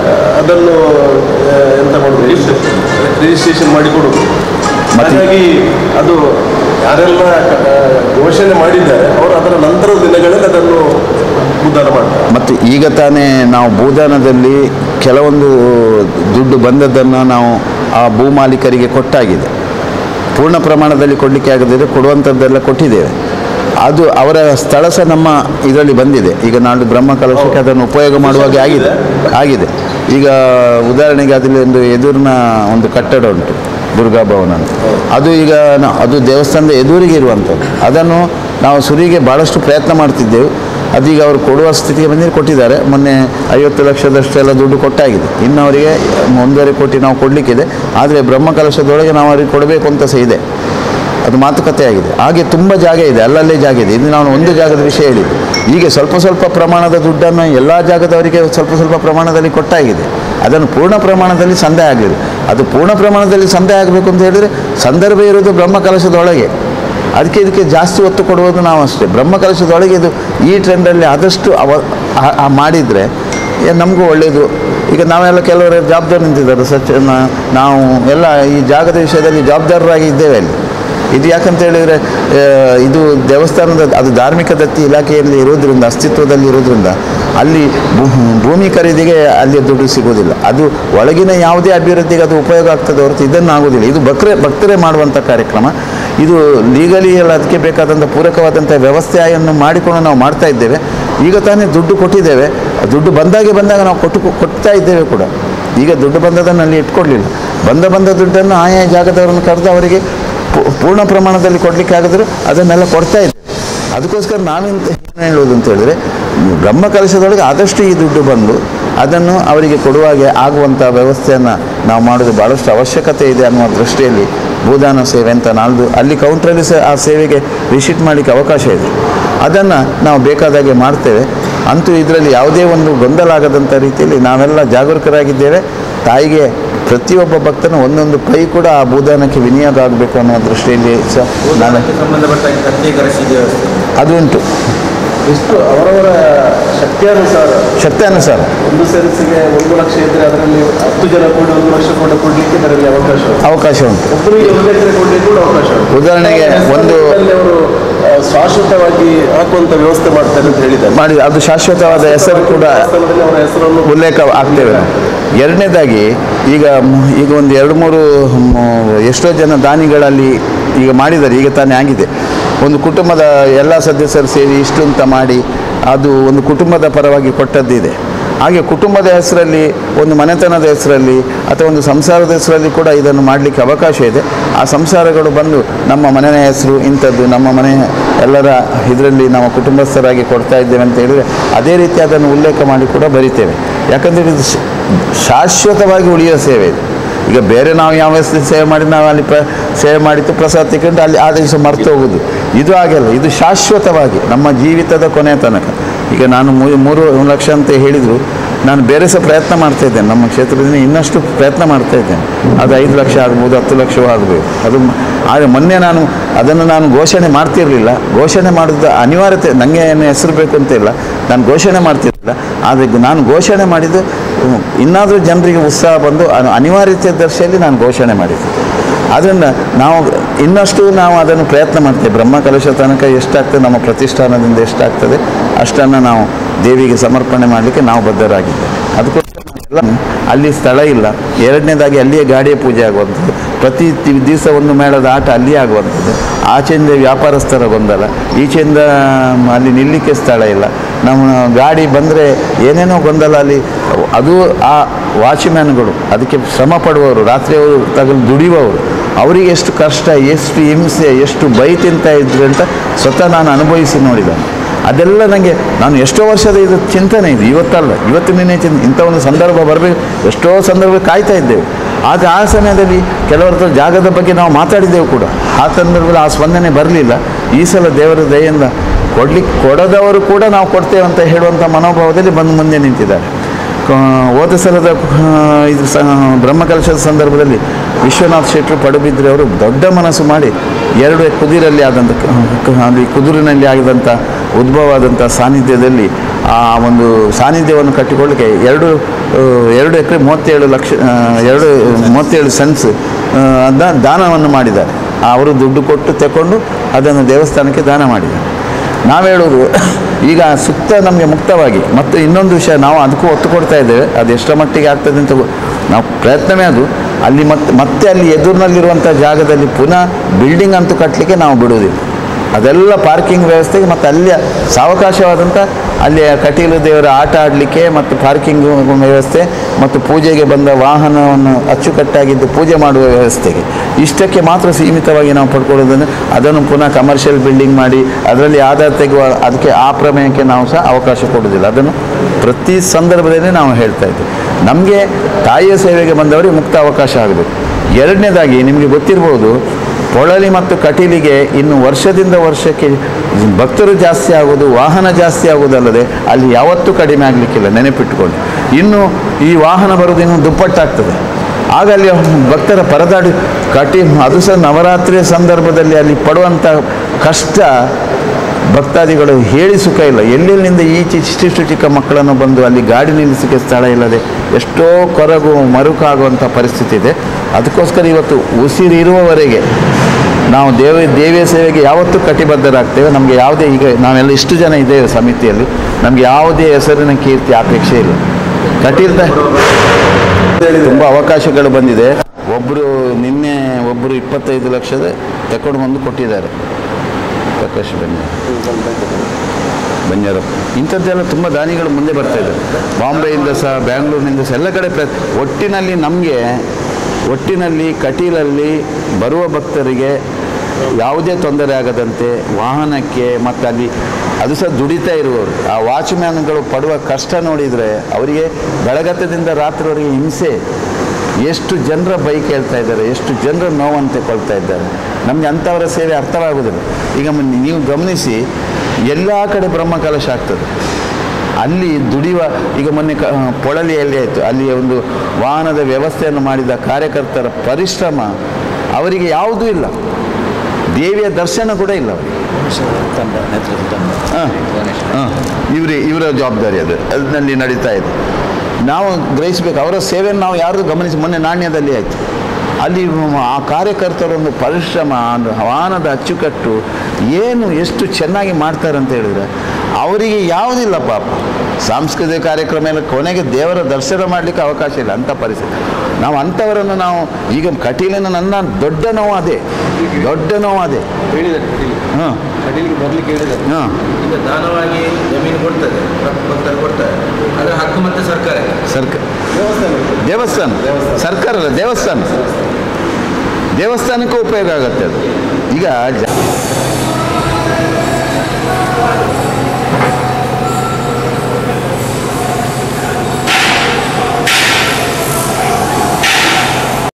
ಅದನ್ನು ಆ, ಎಂತ ಮಾಡೋದು ರಿಜಿಸ್ಟ್ರೇಷನ್ ಮಾಡಿ ಕೊಡೋದು ಹಾಗಾಗಿ ಅದು ಯಾರೆಲ್ಲ ಆ, ಘೋಷಣೆ ಮಾಡಿದ್ದಾರೆ ಅವರು ಅದರ ನಂತರದ ದಿನಗಳಲ್ಲಿ ಅದನ್ನು ಉದ್ಧಾರ ಮಾಡ್ತಾರೆ ಮತ್ತು ಈಗ ತಾನೇ ನಾವು ಭೂದಾನದಲ್ಲಿ ಕೆಲವೊಂದು ದುಡ್ಡು ಬಂದದ್ದನ್ನು ನಾವು ಆ ಭೂಮಾಲೀಕರಿಗೆ ಕೊಟ್ಟಾಗಿದೆ ಪೂರ್ಣ ಪ್ರಮಾಣದಲ್ಲಿ ಕೊಡಲಿಕ್ಕೆ ಆಗದಿದ್ದರೆ ಕೊಡುವಂಥದ್ದೆಲ್ಲ ಕೊಟ್ಟಿದ್ದೇವೆ ಅದು ಅವರ ಸ್ಥಳ ಸಹ ನಮ್ಮ ಇದರಲ್ಲಿ ಬಂದಿದೆ ಈಗ ನಾಳೆ ಬ್ರಹ್ಮ ಕಲಶಕ್ಕೆ ಅದನ್ನು ಉಪಯೋಗ ಮಾಡುವಾಗ ಆಗಿದೆ ಆಗಿದೆ ಈಗ ಉದಾಹರಣೆಗೆ ಅದರಲ್ಲಿ ಒಂದು ಎದುರಿನ ಒಂದು ಕಟ್ಟಡ ಉಂಟು ದುರ್ಗಾ ಭವನ ಅಂತ ಅದು ಈಗ ನ- ಅದು ದೇವಸ್ಥಾನದ ಎದುರಿಗೆ ಇರುವಂಥದ್ದು ಅದನ್ನು ನಾವು ಸುರಿಗೆ ಭಾಳಷ್ಟು ಪ್ರಯತ್ನ ಮಾಡ್ತಿದ್ದೆವು ಅದೀಗ ಅವರು ಕೊಡುವ ಸ್ಥಿತಿಗೆ ಬಂದಿದ್ದು ಕೊಟ್ಟಿದ್ದಾರೆ ಮೊನ್ನೆ ಐವತ್ತು ಲಕ್ಷದಷ್ಟೆಲ್ಲ ದುಡ್ಡು ಕೊಟ್ಟಾಗಿದೆ ಇನ್ನು ಅವರಿಗೆ ಒಂದೂವರೆ ಕೋಟಿ ನಾವು ಕೊಡಲಿಕ್ಕಿದೆ ಆದರೆ ಬ್ರಹ್ಮಕಲಶದೊಳಗೆ ನಾವು ಅವರಿಗೆ ಕೊಡಬೇಕು ಅಂತ ಸಹ ಇದೆ ಅದು ಮಾತುಕತೆ ಆಗಿದೆ ಹಾಗೆ ತುಂಬ ಜಾಗ ಇದೆ ಅಲ್ಲಲ್ಲೇ ಜಾಗ ಇದೆ ಇದು ನಾನು ಒಂದು ಜಾಗದ ವಿಷಯ ಹೇಳಿದ್ದು ಹೀಗೆ ಸ್ವಲ್ಪ ಸ್ವಲ್ಪ ಪ್ರಮಾಣದ ದುಡ್ಡನ್ನು ಎಲ್ಲ ಜಾಗದವರಿಗೆ ಸ್ವಲ್ಪ ಸ್ವಲ್ಪ ಪ್ರಮಾಣದಲ್ಲಿ ಕೊಟ್ಟಾಗಿದೆ ಅದನ್ನು ಪೂರ್ಣ ಪ್ರಮಾಣದಲ್ಲಿ ಸಂದೆ ಆಗಲಿಲ್ಲ ಅದು ಪೂರ್ಣ ಪ್ರಮಾಣದಲ್ಲಿ ಸಂದೆ ಆಗಬೇಕು ಅಂತ ಹೇಳಿದರೆ ಸಂದರ್ಭ ಇರೋದು ಬ್ರಹ್ಮಕಲಶದೊಳಗೆ ಅದಕ್ಕೆ ಇದಕ್ಕೆ ಜಾಸ್ತಿ ಒತ್ತು ಕೊಡುವುದು ನಾವು ಅಷ್ಟೇ ಬ್ರಹ್ಮಕಲಶದೊಳಗೆ ಇದು ಈ ಟ್ರೆಂಡಲ್ಲಿ ಆದಷ್ಟು ಅವ ಆ- ಆ ಮಾಡಿದರೆ ನಮಗೂ ಒಳ್ಳೆಯದು ಈಗ ನಾವೆಲ್ಲ ಕೆಲವರು ಜವಾಬ್ದಾರಿ ನಿಂತಿದ್ದಾರೆ ಸಚ್ ನಾ- ನಾವು ಎಲ್ಲ ಈ ಜಾಗದ ವಿಷಯದಲ್ಲಿ ಜವಾಬ್ದಾರರಾಗಿ ಇದ್ದೇವೆ ಅಲ್ಲಿ ಇದು ಯಾಕಂತ ಹೇಳಿದರೆ ಆ, ಇದು ದೇವಸ್ಥಾನದ ಅದು ಧಾರ್ಮಿಕ ದತ್ತಿ ಇಲಾಖೆಯಲ್ಲಿ ಇರೋದ್ರಿಂದ ಅಸ್ತಿತ್ವದಲ್ಲಿ ಇರೋದ್ರಿಂದ ಅಲ್ಲಿ ಭೂ- ಭೂಮಿ ಖರೀದಿಗೆ ಅಲ್ಲಿ ದುಡ್ಡು ಸಿಗೋದಿಲ್ಲ ಅದು ಒಳಗಿನ ಯಾವುದೇ ಅಭಿವೃದ್ಧಿಗೆ ಅದು ಉಪಯೋಗ ಆಗ್ತದೆ ಹೊರತು ಇದನ್ನು ಆಗೋದಿಲ್ಲ ಇದು ಭಕ್ತರೆ ಭಕ್ತರೇ ಮಾಡುವಂಥ ಕಾರ್ಯಕ್ರಮ ಇದು ಲೀಗಲಿ ಎಲ್ಲ ಅದಕ್ಕೆ ಬೇಕಾದಂಥ ಪೂರಕವಾದಂಥ ವ್ಯವಸ್ಥೆಯನ್ನು ಮಾಡಿಕೊಂಡು ನಾವು ಮಾಡ್ತಾ ಇದ್ದೇವೆ ಈಗ ತಾನೇ ದುಡ್ಡು ಕೊಟ್ಟಿದ್ದೇವೆ ಆ ದುಡ್ಡು ಬಂದಾಗೆ ಬಂದಾಗ ನಾವು ಕೊಟ್ಟು ಕೊಡ್ತಾ ಇದ್ದೇವೆ ಕೂಡ ಈಗ ದುಡ್ಡು ಬಂದದನ್ನು ಅಲ್ಲಿ ಇಟ್ಕೊಡ್ಲಿಲ್ಲ ಬಂದ ಬಂದ ದುಡ್ಡನ್ನು ಆಯಾ ಜಾಗದವರನ್ನು ಕರೆದು ಅವರಿಗೆ ಪೂ- ಪೂರ್ಣ ಪ್ರಮಾಣದಲ್ಲಿ ಕೊಡಲಿಕ್ಕೆ ಆಗಿದ್ರು ಅದನ್ನೆಲ್ಲ ಕೊಡ್ತಾ ಇದ್ದೇವೆ ಅದಕ್ಕೋಸ್ಕರ ನಾವೆಂತ ಏನು ಹೇಳೋದು ಅಂತ ಹೇಳಿದ್ರೆ ಬ್ರಹ್ಮ ಕಲಶದೊಳಗೆ ಆದಷ್ಟು ಈ ದುಡ್ಡು ಬಂದು ಅದನ್ನು ಅವರಿಗೆ ಕೊಡುವಾಗೆ ಆಗುವಂಥ ವ್ಯವಸ್ಥೆಯನ್ನು ನಾವು ಮಾಡೋದು ಭಾಳಷ್ಟು ಅವಶ್ಯಕತೆ ಇದೆ ಅನ್ನುವ ದೃಷ್ಟಿಯಲ್ಲಿ ಭೂದಾನ ಸೇವೆ ಅಂತ ನಾಳ್ದು ಅಲ್ಲಿ ಕೌಂಟ್ರಲ್ಲಿ ಸಹ ಆ ಸೇವೆಗೆ ವಿಸಿಟ್ ಮಾಡಲಿಕ್ಕೆ ಅವಕಾಶ ಇದೆ ಅದನ್ನು ನಾವು ಬೇಕಾದಾಗೆ ಮಾಡ್ತೇವೆ ಅಂತೂ ಇದರಲ್ಲಿ ಯಾವುದೇ ಒಂದು ಗೊಂದಲ ಆಗದಂಥ ರೀತಿಯಲ್ಲಿ ನಾವೆಲ್ಲ ಜಾಗರೂಕರಾಗಿದ್ದೇವೆ ತಾಯಿಗೆ ಪ್ರತಿಯೊಬ್ಬ ಭಕ್ತನ ಒಂದೊಂದು ಕೈ ಕೂಡ ಆ ಭೂದಾನಕ್ಕೆ ವಿನಿಯೋಗ ಆಗಬೇಕು ಅನ್ನೋ ದೃಷ್ಟಿಯಲ್ಲಿ ಸಹ ನಾನು ಸಂಬಂಧಪಟ್ಟ ಪ್ರತ್ಯೇಕ ವ್ಯವಸ್ಥೆ ಅದು ಉಂಟು ಎಷ್ಟು ಅವರವರ ಶಕ್ತಿಯಾನುಸಾರ ಶಕ್ತಿಯಾನುಸಾರ ಒಂದು ಸೆನ್ಸ್ಗೆ ಒಂದು ಲಕ್ಷ ಇದ್ರೆ ಅದರಲ್ಲಿ ಹತ್ತು ಜನ ಕೂಡ ಒಂದು ಲಕ್ಷ ಕೂಡ ಕೊಡ್ಲಿಕ್ಕೆ ಇದರಲ್ಲಿ ಅವಕಾಶ ಉಂಟು ಅವಕಾಶ ಉಂಟು ಒಬ್ಬರಿಗೆ ಒಂದು ಎಕರೆ ಕೊಡ್ಲಿಕ್ಕೆ ಕೂಡ ಅವಕಾಶ ಉಂಟು ಉದಾಹರಣೆಗೆ ಒಂದು ಇದರಲ್ಲಿ ಅವರು ಆ, ಶಾಶ್ವತವಾಗಿ ಹಾಕುವಂತ ವ್ಯವಸ್ಥೆ ಮಾಡ್ತಾರೆ ಅಂತ ಹೇಳಿದ್ದಾರೆ ಮಾಡಿ ಅದು ಶಾಶ್ವತವಾದ ಹೆಸರು ಕೂಡ ದೇವಸ್ಥಾನದಲ್ಲಿ ಅವರ ಹೆಸರನ್ನು ಉಲ್ಲೇಖ ಆಗ್ತೇವೆ ನಾವು. ಎರಡನೇದಾಗಿ ಈಗ ಮ್- ಈಗ ಒಂದು ಎರಡು ಮೂರು ಮ್, ಎಷ್ಟೋ ಜನ ದಾನಿಗಳಲ್ಲಿ ಈಗ ಮಾಡಿದ್ದಾರೆ ಈಗ ತಾನೇ ಆಗಿದೆ ಒಂದು ಕುಟುಂಬದ ಎಲ್ಲ ಸದಸ್ಯರು ಸೇರಿ ಇಷ್ಟು ಅಂತ ಮಾಡಿ ಅದು ಒಂದು ಕುಟುಂಬದ ಪರವಾಗಿ ಕೊಟ್ಟದ್ದಿದೆ ಹಾಗೆ ಕುಟುಂಬದ ಹೆಸರಲ್ಲಿ ಒಂದು ಮನೆತನದ ಹೆಸರಲ್ಲಿ ಅಥವಾ ಒಂದು ಸಂಸಾರದ ಹೆಸರಲ್ಲಿ ಕೂಡ ಇದನ್ನು ಮಾಡಲಿಕ್ಕೆ ಅವಕಾಶ ಇದೆ ಆ ಸಂಸಾರಗಳು ಬಂದು ನಮ್ಮ ಮನೆಯ ಹೆಸರು ಇಂಥದ್ದು ನಮ್ಮ ಮನೆ ಎಲ್ಲರ ಇದರಲ್ಲಿ ನಾವು ಕುಟುಂಬಸ್ಥರಾಗಿ ಕೊಡ್ತಾ ಇದ್ದೇವೆ ಅಂತ ಹೇಳಿದರೆ ಅದೇ ರೀತಿ ಅದನ್ನು ಉಲ್ಲೇಖ ಮಾಡಿ ಕೂಡ ಬರಿತೇವೆ ಯಾಕಂದರೆ ಇದು ಶ- ಶಾಶ್ವತವಾಗಿ ಉಳಿಯೋ ಸೇವೆ ಇದು ಈಗ ಬೇರೆ ನಾವು ಯಾವ ಹೆಸರು ಸೇವೆ ಮಾಡಿ ನಾವು ಅಲ್ಲಿ ಪ್ರ ಸೇವೆ ಮಾಡಿದ್ದು ಪ್ರಸಾದ ತಗೊಂಡು ಅಲ್ಲಿ ಆ ದಿವಸ ಮರ್ತು ಹೋಗೋದು ಇದು ಆಗಿಲ್ಲ ಇದು ಶಾಶ್ವತವಾಗಿ ನಮ್ಮ ಜೀವಿತದ ಕೊನೆಯ ತನಕ ಈಗ ನಾನು ಮೂ- ಮೂರು ಲಕ್ಷ ಅಂತ ಹೇಳಿದರು ನಾನು ಬೇರೆ ಸಹ ಪ್ರಯತ್ನ ಮಾಡ್ತಾ ಇದ್ದೇನೆ ನಮ್ಮ ಕ್ಷೇತ್ರದಿಂದ ಇನ್ನಷ್ಟು ಪ್ರಯತ್ನ ಮಾಡ್ತಾ ಇದ್ದೇನೆ ಅದು ಐದು ಲಕ್ಷ ಆಗ್ಬೋದು ಹತ್ತು ಲಕ್ಷವೂ ಆಗಬೇಕು ಅದು ಮ- ಆದರೆ ಮೊನ್ನೆ ನಾನು ಅದನ್ನು ನಾನು ಘೋಷಣೆ ಮಾಡ್ತಿರಲಿಲ್ಲ ಘೋಷಣೆ ಮಾಡೋದು ಅನಿವಾರ್ಯತೆ ನನಗೆ ಏನು ಹೆಸರು ಬೇಕು ಅಂತ ಇಲ್ಲ ನಾನು ಘೋಷಣೆ ಮಾಡ್ತಿರಲಿಲ್ಲ ಆದರೆ ನಾನು ಘೋಷಣೆ ಮಾಡಿದ್ದು ಹ್ಮ್, ಇನ್ನಾದರೂ ಜನರಿಗೆ ಉತ್ಸಾಹ ಬಂದು ಅನು- ಅನಿವಾರ್ಯತೆ ದರ್ಶೆಯಲ್ಲಿ ನಾನು ಘೋಷಣೆ ಮಾಡಿದ್ದೆ ಆದ್ದರಿಂದ ನಾವು ಇನ್ನಷ್ಟು ನಾವು ಅದನ್ನು ಪ್ರಯತ್ನ ಮಾಡ್ತೇವೆ ಬ್ರಹ್ಮ ಕಲಶ ತನಕ ಎಷ್ಟಾಗ್ತದೆ ನಮ್ಮ ಪ್ರತಿಷ್ಠಾನದಿಂದ ಎಷ್ಟಾಗ್ತದೆ ಅಷ್ಟನ್ನು ನಾವು ದೇವಿಗೆ ಸಮರ್ಪಣೆ ಮಾಡಲಿಕ್ಕೆ ನಾವು ಬದ್ಧರಾಗಿದ್ದೇವೆ ಅದಕ್ಕೋಸ್ಕರ ನಾವೆಲ್ಲ ಅಲ್ಲಿ ಸ್ಥಳ ಇಲ್ಲ ಎರಡನೇದಾಗಿ ಅಲ್ಲಿಯೇ ಗಾಡಿಯ ಪೂಜೆ ಆಗುವಂಥದ್ದು ಪ್ರತಿ ತಿ- ದಿವಸ ಒಂದು ಮೇಳದ ಆಟ ಅಲ್ಲಿಯೇ ಆಗುವಂಥದ್ದು ಆಚೆಯಿಂದ ವ್ಯಾಪಾರಸ್ಥರ ಗೊಂದಲ ಈಚೆಯಿಂದ ಮ್, ಅಲ್ಲಿ ನಿಲ್ಲಲಿಕ್ಕೆ ಸ್ಥಳ ಇಲ್ಲ ನಮ್ಮ ಗಾಡಿ ಬಂದರೆ ಏನೇನೋ ಗೊಂದಲ ಅಲ್ಲಿ ಅದು ಆ ವಾಚ್ಮ್ಯಾನ್ಗಳು ಅದಕ್ಕೆ ಶ್ರಮ ಪಡುವವರು ರಾತ್ರಿ ಅವರು ತಗಲು ದುಡಿಯುವವರು ಅವರಿಗೆ ಎಷ್ಟು ಕಷ್ಟ ಎಷ್ಟು ಹಿಂಸೆ ಎಷ್ಟು ಬೈ ತಿಂತ ಇದ್ರು ಅಂತ ಸ್ವತಃ ನಾನು ಅನುಭವಿಸಿ ನೋಡಿದ್ದೇನೆ ಅದೆಲ್ಲ ನನಗೆ ನಾನು ಎಷ್ಟೋ ವರ್ಷದ ಇದು ಚಿಂತನೆ ಇದು ಇವತ್ತಲ್ಲ ಇವತ್ತಿನೇ ಚಿಂತೆ ಇಂಥ ಒಂದು ಸಂದರ್ಭ ಬರಬೇಕು ಎಷ್ಟೋ ಸಂದರ್ಭ ಕಾಯ್ತಾ ಇದ್ದೇವೆ ಆದರೆ ಆ ಸಮಯದಲ್ಲಿ ಕೆಲವರ ಹತ್ರ ಜಾಗದ ಬಗ್ಗೆ ನಾವು ಮಾತಾಡಿದ್ದೆವು ಕೂಡ ಆ ಸಂದರ್ಭದಲ್ಲಿ ಆ ಸ್ಪಂದನೆ ಬರಲಿಲ್ಲ ಈ ಸಲ ದೇವರ ದಯೆಯಿಂದ ಕೊಡ್ಲಿಕ್ಕೆ ಕೊಡದವರು ಕೂಡ ನಾವು ಕೊಡ್ತೇವೆ ಅಂತ ಹೇಳುವಂಥ ಮನೋಭಾವದಲ್ಲಿ ಬಂದು ಮುಂದೆ ನಿಂತಿದ್ದಾರೆ ಕ- ಹೋದ ಸಲದ ಆ, ಇದು ಸ ಬ್ರಹ್ಮಕಲಶದ ಸಂದರ್ಭದಲ್ಲಿ ವಿಶ್ವನಾಥ್ ಶೆಟ್ಟರು ಪಡುಬಿದ್ರೆ ಅವರು ದೊಡ್ಡ ಮನಸ್ಸು ಮಾಡಿ ಎರಡು ಕುದಿರಲ್ಲಿ ಆದಂಥ ಅಲ್ಲಿ ಕುದುರಿನಲ್ಲಿ ಆಗಿದಂಥ ಉದ್ಭವವಾದಂಥ ಸಾನ್ನಿಧ್ಯದಲ್ಲಿ ಆ ಒಂದು ಸಾನ್ನಿಧ್ಯವನ್ನು ಕಟ್ಟಿಕೊಳ್ಳಿಕ್ಕೆ ಎರಡು ಆ, ಎರಡು ಎಕರೆ ಮೂವತ್ತೇಳು ಲಕ್ಷ ಆ, ಎರಡು ಮೂವತ್ತೇಳು ಸೆನ್ಸ್ ಅದ ದಾನವನ್ನು ಮಾಡಿದ್ದಾರೆ ಅವರು ದುಡ್ಡು ಕೊಟ್ಟು ತಗೊಂಡು ಅದನ್ನು ದೇವಸ್ಥಾನಕ್ಕೆ ದಾನ ಮಾಡಿದ್ದಾರೆ ನಾವು ಹೇಳೋದು ಈಗ ಸುತ್ತ ನಮಗೆ ಮುಕ್ತವಾಗಿ ಮತ್ತು ಇನ್ನೊಂದು ವಿಷಯ ನಾವು ಅದಕ್ಕೂ ಒತ್ತು ಕೊಡ್ತಾ ಇದ್ದೇವೆ ಅದು ಎಷ್ಟರ ಮಟ್ಟಿಗೆ ಆಗ್ತದೆ ಅಂತ ಗೊ- ನಾವು ಪ್ರಯತ್ನವೇ ಅದು ಅಲ್ಲಿ ಮತ್ತೆ ಮತ್ತೆ ಅಲ್ಲಿ ಎದುರಿನಲ್ಲಿರುವಂಥ ಜಾಗದಲ್ಲಿ ಪುನಃ ಬಿಲ್ಡಿಂಗ್ ಅಂತೂ ಕಟ್ಟಲಿಕ್ಕೆ ನಾವು ಬಿಡುವುದಿಲ್ಲ ಅದೆಲ್ಲ ಪಾರ್ಕಿಂಗ್ ವ್ಯವಸ್ಥೆಗೆ ಮತ್ತು ಅಲ್ಲಿಯ ಸಾವಕಾಶವಾದಂಥ ಅಲ್ಲಿಯ ಕಟೀಲು ದೇವರ ಆಟ ಆಡಲಿಕ್ಕೆ ಮತ್ತು ಪಾರ್ಕಿಂಗ್ ವ್ಯವಸ್ಥೆ ಮತ್ತು ಪೂಜೆಗೆ ಬಂದ ವಾಹನವನ್ನು ಅಚ್ಚುಕಟ್ಟಾಗಿದ್ದು ಪೂಜೆ ಮಾಡುವ ವ್ಯವಸ್ಥೆಗೆ ಇಷ್ಟಕ್ಕೆ ಮಾತ್ರ ಸೀಮಿತವಾಗಿ ನಾವು ಪಡ್ಕೊಳ್ಳೋದನ್ನು ಅದನ್ನು ಪುನಃ ಕಮರ್ಷಿಯಲ್ ಬಿಲ್ಡಿಂಗ್ ಮಾಡಿ ಅದರಲ್ಲಿ ಆಧಾರ ತೆಗೆಯುವ ಅದಕ್ಕೆ ಆ ಪ್ರಮೇಯಕ್ಕೆ ನಾವು ಸಹ ಅವಕಾಶ ಕೊಡೋದಿಲ್ಲ ಅದನ್ನು ಪ್ರತಿ ಸಂದರ್ಭದಲ್ಲಿ ನಾವು ಹೇಳ್ತಾ ಇದ್ದೇವೆ ನಮಗೆ ತಾಯಿಯ ಸೇವೆಗೆ ಬಂದವರಿಗೆ ಮುಕ್ತ ಅವಕಾಶ ಆಗಬೇಕು ಎರಡನೇದಾಗಿ ನಿಮಗೆ ಗೊತ್ತಿರ್ಬೋದು ಪೊಳಲಿ ಮತ್ತು ಕಟೀಲಿಗೆ ಇನ್ನು ವರ್ಷದಿಂದ ವರ್ಷಕ್ಕೆ ಭಕ್ತರು ಜಾಸ್ತಿ ಆಗೋದು ವಾಹನ ಜಾಸ್ತಿ ಆಗೋದಲ್ಲದೆ ಅಲ್ಲಿ ಯಾವತ್ತೂ ಕಡಿಮೆ ಆಗಲಿಕ್ಕಿಲ್ಲ ನೆನಪಿಟ್ಟುಕೊಳ್ಳಿ ಇನ್ನು ಈ ವಾಹನ ಬರೋದು ಇನ್ನು ದುಪ್ಪಟ್ಟಾಗ್ತದೆ ಆಗ ಅಲ್ಲಿ ಭಕ್ತರ ಪರದಾಡಿ ಕಟಿ ಅದು ಸಹ ನವರಾತ್ರಿಯ ಸಂದರ್ಭದಲ್ಲಿ ಅಲ್ಲಿ ಪಡುವಂಥ ಕಷ್ಟ ಭಕ್ತಾದಿಗಳು ಹೇಳಿ ಸುಖ ಇಲ್ಲ ಎಲ್ಲೆಲ್ಲಿಂದ ಈಚೆ ಇಷ್ಟಿಷ್ಟು ಚಿಕ್ಕ ಮಕ್ಕಳನ್ನು ಬಂದು ಅಲ್ಲಿ ಗಾಡಿ ನಿಲ್ಲಿಸಲಿಕ್ಕೆ ಸ್ಥಳ ಇಲ್ಲದೆ ಎಷ್ಟೋ ಕೊರಗು ಮರುಕಾಗುವಂಥ ಪರಿಸ್ಥಿತಿ ಇದೆ ಅದಕ್ಕೋಸ್ಕರ ಇವತ್ತು ಉಸಿರಿರುವವರೆಗೆ ನಾವು ದೇವ ದೇವಿಯ ಸೇವೆಗೆ ಯಾವತ್ತೂ ಕಟಿಬದ್ಧರಾಗ್ತೇವೆ ನಮಗೆ ಯಾವುದೇ ಈಗ ನಾವೆಲ್ಲ ಇಷ್ಟು ಜನ ಇದ್ದೇವೆ ಸಮಿತಿಯಲ್ಲಿ ನಮಗೆ ಯಾವುದೇ ಹೆಸರಿನ ಕೀರ್ತಿ ಅಪೇಕ್ಷೆ ಇಲ್ಲ ಕಟೀಲ್ದ ತುಂಬ ಅವಕಾಶಗಳು ಬಂದಿದೆ ಒಬ್ಬರು ನಿನ್ನೆ ಒಬ್ಬರು ಇಪ್ಪತ್ತೈದು ಲಕ್ಷದ ತಕೊಂಡು ಬಂದು ಕೊಟ್ಟಿದ್ದಾರೆ ಪ್ರಕಾಶ್ ಬನ್ನಿ ಬಂಜಾರಪ್ಪ ಇಂಥದ್ದೆಲ್ಲ ತುಂಬ ದಾನಿಗಳು ಮುಂದೆ ಬರ್ತಾ ಇದ್ದಾರೆ ಬಾಂಬೆಯಿಂದ ಸಹ ಬ್ಯಾಂಗ್ಳೂರಿನಿಂದ ಸಹ ಎಲ್ಲ ಕಡೆ ಪ್ರ ಒಟ್ಟಿನಲ್ಲಿ ನಮಗೆ ಒಟ್ಟಿನಲ್ಲಿ ಕಟೀಲಲ್ಲಿ ಬರುವ ಭಕ್ತರಿಗೆ ಯಾವುದೇ ತೊಂದರೆ ಆಗದಂತೆ ವಾಹನಕ್ಕೆ ಮತ್ತು ಅಲ್ಲಿ ಅದು ಸಹ ದುಡಿತಾ ಇರುವವರು ಆ ವಾಚ್ಮ್ಯಾನ್ಗಳು ಪಡುವ ಕಷ್ಟ ನೋಡಿದರೆ ಅವರಿಗೆ ಬೆಳಗತ್ತದಿಂದ ರಾತ್ರಿವರೆಗೆ ಹಿಂಸೆ ಎಷ್ಟು ಜನರ ಬೈಕ್ ಹೇಳ್ತಾ ಇದ್ದಾರೆ ಎಷ್ಟು ಜನರ ನೋವನ್ನು ತಗೊಳ್ತಾ ಇದ್ದಾರೆ ನಮಗೆ ಅಂಥವರ ಸೇವೆ ಅರ್ಥವಾಗುವುದಿಲ್ಲ ಈಗ ಮ- ನೀವು ಗಮನಿಸಿ ಎಲ್ಲ ಕಡೆ ಬ್ರಹ್ಮಕಲಶ ಆಗ್ತದೆ ಅಲ್ಲಿ ದುಡಿಯುವ ಈಗ ಮೊನ್ನೆ ಕ ಪೊಳಲಿಯಲ್ಲಿ ಆಯಿತು ಅಲ್ಲಿ ಒಂದು ವಾಹನದ ವ್ಯವಸ್ಥೆಯನ್ನು ಮಾಡಿದ ಕಾರ್ಯಕರ್ತರ ಪರಿಶ್ರಮ ಅವರಿಗೆ ಯಾವುದೂ ಇಲ್ಲ ದೇವಿಯ ದರ್ಶನ ಕೂಡ ಇಲ್ಲ ಅವರಿಗೆ ತಂಡ ನೇತೃತ್ವ ತಂಡ ಹಾಂ ಡೊನೇಷನ್ ಹಾಂ ಇವರೇ ಇವರ ಜವಾಬ್ದಾರಿ ಅದು ಅದರಲ್ಲಿ ನಡೀತಾ ಇದೆ ನಾವು ಗ್ರಹಿಸಬೇಕು ಅವರ ಸೇವೆಯನ್ನು ನಾವು ಯಾರ್ದು ಗಮನಿಸಿ ಮೊನ್ನೆ ನಾಣ್ಯದಲ್ಲಿ ಆಯಿತು ಅಲ್ಲಿ ಆ ಕಾರ್ಯಕರ್ತರೊಂದು ಪರಿಶ್ರಮ ಒಂದು ವಾಹನದ ಅಚ್ಚುಕಟ್ಟು ಏನು ಎಷ್ಟು ಚೆನ್ನಾಗಿ ಮಾಡ್ತಾರೆ ಅಂತ ಹೇಳಿದ್ರೆ ಅವರಿಗೆ ಯಾವುದಿಲ್ಲ ಪಾಪ ಸಾಂಸ್ಕೃತಿಕ ಕಾರ್ಯಕ್ರಮ ಎಲ್ಲ ಕೊನೆಗೆ ದೇವರ ದರ್ಶನ ಮಾಡಲಿಕ್ಕೆ ಅವಕಾಶ ಇಲ್ಲ ಅಂಥ ಪರಿಸ್ಥಿತಿ ನಾವು ಅಂಥವರನ್ನು ನಾವು ಈಗ ಕಟೀಲಿನ ನನ್ನ ದೊಡ್ಡ ನೋವು ಅದೇ ದೊಡ್ಡ ನೋವು ಅದೇ ಹೇಳಿದ್ದಾರೆ ಕಟೀಲ್ ಹಾಂ ಕಟೀಲ್ಗೆ ಬರ್ಲಿಕ್ಕೆ ಹೇಳಿದ್ದಾರೆ ಹಾಂ ಈಗ ದಾನವಾಗಿ ಜಮೀನು ಕೊಡ್ತದೆ ಭಕ್ತರು ಕೊಡ್ತಾರೆ ಅದರ ಹಕ್ಕು ಮತ್ತೆ ಸರ್ಕಾರ ಸರ್ಕಾರ ದೇವಸ್ಥಾನ ಸರ್ಕಾರ ಅಲ್ಲ ದೇವಸ್ಥಾನ ದೇವಸ್ಥಾನಕ್ಕೂ ಉಪಯೋಗ ಆಗುತ್ತೆ ಅದು ಈಗ ಜ-